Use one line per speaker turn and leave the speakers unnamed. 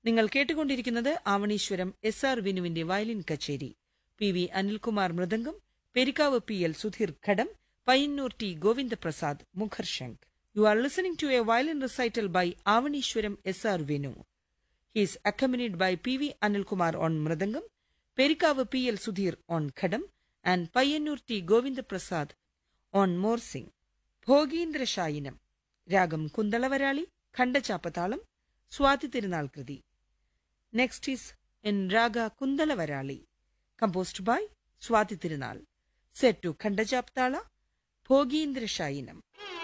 നിങ്ങൾ കേട്ടുകൊണ്ടിരിക്കുന്നത് Avaneeswaram S R വിനുവിന്റെ വയലിൻ കച്ചേരി P V Anilkumar mridangam Perikkavu P L Sudheer ghatam Payyanur T Govindaprasad മുഖർശങ്ക് you are listening to a violin recital by Avaneeswaram S R Vinu he's accompanied by P V Anilkumar on mridangam Perikkavu P L Sudheer on ghatam and Payyanur T Govindaprasad on morsing Bhogindrashayinam ragam Kuntalavarali Khandachapatalam Swathi Thirunal kriti next is in raga Kuntalavarali composed by Swathi Thirunal set to ഖണ്ഡചാപ്താള Bhogindrashayinam